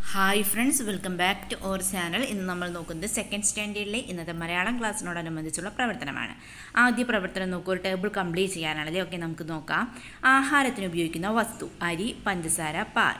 hi friends welcome back to our channel ഇന്ന് നമ്മൾ നോക്കുന്നത് സെക്കൻഡ് സ്റ്റാൻഡേർഡിലെ ഇന്നത്തെ മലയാളം ക്ലാസ്സിനോടനുബന്ധിച്ചുള്ള പ്രവർത്തനമാണ് ആദ്യ പ്രവർത്തനം നോക്കൂ ഒരു ടേബിൾ കംപ്ലീറ്റ് ചെയ്യാനാണല്ലേ ഓക്കെ നമുക്ക് നോക്കാം ആഹാരത്തിന് ഉപയോഗിക്കുന്ന വസ്തു അരി പഞ്ചസാര പാൽ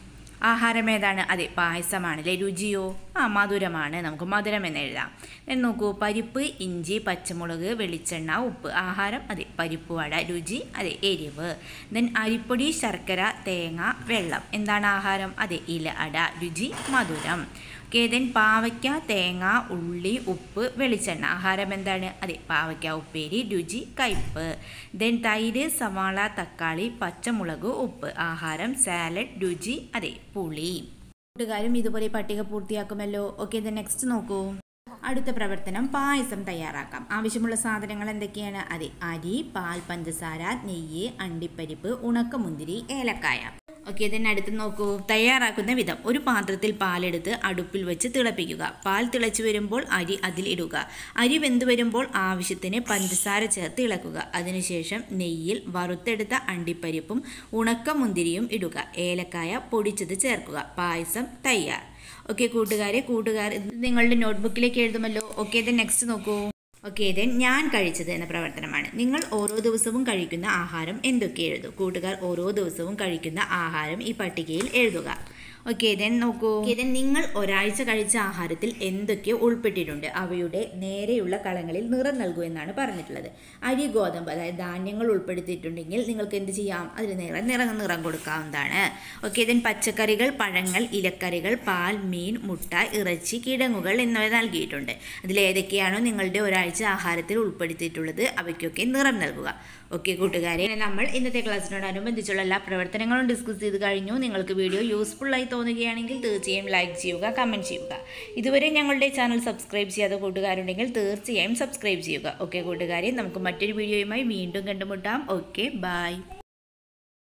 ആഹാരം ഏതാണ് അതെ പായസമാണല്ലേ രുചിയോ ആ മധുരമാണ് നമുക്ക് മധുരം എന്ന് എഴുതാം then നോക്കൂ പരിപ്പ് ഇഞ്ചി പച്ചമുളക് വെളിച്ചെണ്ണ ഉപ്പ് ആഹാരം അതെ പരിപ്പ് വട രുചി അതെ എരിവ് ദെൻ അരിപ്പൊടി ശർക്കര തേങ്ങ വെള്ളം എന്താണ് ആഹാരം അതെ ഇല അട രുചി മധുരം ഓക്കെ ദെൻ പാവയ്ക്ക തേങ്ങ ഉള്ളി ഉപ്പ് വെളിച്ചെണ്ണ ആഹാരം എന്താണ് അതെ പാവയ്ക്ക ഉപ്പേരി രുചി കയ്പ്പ് ദെൻ തൈര് സവാള തക്കാളി പച്ചമുളക് ഉപ്പ് ആഹാരം സാലഡ് രുചി അതെ പുളി കൂട്ടുകാരും ഇതുപോലെ പട്ടിക പൂർത്തിയാക്കുമല്ലോ ഓക്കെ ദെൻ നെക്സ്റ്റ് നോക്കൂ അടുത്ത പ്രവർത്തനം പായസം തയ്യാറാക്കാം ആവശ്യമുള്ള സാധനങ്ങൾ എന്തൊക്കെയാണ് അതെ അരി പാൽ പഞ്ചസാര നെയ്യ് അണ്ടിപ്പരിപ്പ് ഉണക്കമുന്തിരി ഏലക്കായ ഓക്കെ then അടുത്ത് നോക്കൂ തയ്യാറാക്കുന്ന വിധം ഒരു പാത്രത്തിൽ പാലെടുത്ത് അടുപ്പിൽ വെച്ച് തിളപ്പിക്കുക പാൽ തിളച്ചു വരുമ്പോൾ അരി അതിൽ ഇടുക അരി വെന്ത് വരുമ്പോൾ ആവശ്യത്തിന് പഞ്ചസാര ചേർത്ത് ഇളക്കുക അതിനുശേഷം നെയ്യിൽ വറുത്തെടുത്ത അണ്ടിപ്പരിപ്പും ഉണക്കമുന്തിരിയും ഇടുക ഏലക്കായ പൊടിച്ചത് ചേർക്കുക പായസം തയ്യാർ ഓക്കെ കൂട്ടുകാരെ കൂട്ടുകാർ ഇത് നിങ്ങളുടെ നോട്ട്ബുക്കിലേക്ക് എഴുതുമല്ലോ ഓക്കെ ദെൻ നെക്സ്റ്റ് നോക്കൂ ഓക്കെ ദെൻ ഞാൻ കഴിച്ചത് എന്ന പ്രവർത്തനമാണ് നിങ്ങൾ ഓരോ ദിവസവും കഴിക്കുന്ന ആഹാരം എന്തൊക്കെ എഴുതൂ കൂട്ടുകാർ ഓരോ ദിവസവും കഴിക്കുന്ന ആഹാരം ഈ പട്ടികയിൽ എഴുതുക ഓക്കെ ദെൻ നോക്കൂ ഓക്കെ ദെൻ നിങ്ങൾ ഒരാഴ്ച കഴിച്ച ആഹാരത്തിൽ എന്തൊക്കെ ഉൾപ്പെട്ടിട്ടുണ്ട് അവയുടെ നേരെയുള്ള കളങ്ങളിൽ നിറം നൽകൂ എന്നാണ് പറഞ്ഞിട്ടുള്ളത് അരി ഗോതമ്പ് അതായത് ധാന്യങ്ങൾ ഉൾപ്പെടുത്തിയിട്ടുണ്ടെങ്കിൽ നിങ്ങൾക്ക് എന്ത് ചെയ്യാം അതിന് നിറം നിറം നിറം കൊടുക്കാവുന്നതാണ് ഓക്കെ ദെൻ പച്ചക്കറികൾ പഴങ്ങൾ ഇലക്കറികൾ പാൽ മീൻ മുട്ട ഇറച്ചി കിഴങ്ങുകൾ എന്നിവ നൽകിയിട്ടുണ്ട് അതിലേതൊക്കെയാണോ നിങ്ങളുടെ ഒരാഴ്ച ആഹാരത്തിൽ ഉൾപ്പെടുത്തിയിട്ടുള്ളത് അവയ്ക്കൊക്കെ നിറം നൽകുക ഓക്കെ കൂട്ടുകാരെ നമ്മൾ ഇന്നത്തെ ക്ലാസ്സിനോടനുബന്ധിച്ചുള്ള എല്ലാ പ്രവർത്തനങ്ങളും ഡിസ്കസ് ചെയ്ത് കഴിഞ്ഞു നിങ്ങൾക്ക് വീഡിയോ യൂസ്ഫുൾ ആയി തോന്നുകയാണെങ്കിൽ തീർച്ചയായും ലൈക്ക് ചെയ്യുക കമൻറ്റ് ചെയ്യുക ഇതുവരെ ഞങ്ങളുടെ ചാനൽ സബ്സ്ക്രൈബ് ചെയ്യാത്ത കൂട്ടുകാരുണ്ടെങ്കിൽ തീർച്ചയായും സബ്സ്ക്രൈബ് ചെയ്യുക ഓക്കെ കൂട്ടുകാരെ നമുക്ക് മറ്റൊരു വീഡിയോയുമായി വീണ്ടും കണ്ടുമുട്ടാം ഓക്കെ ബൈ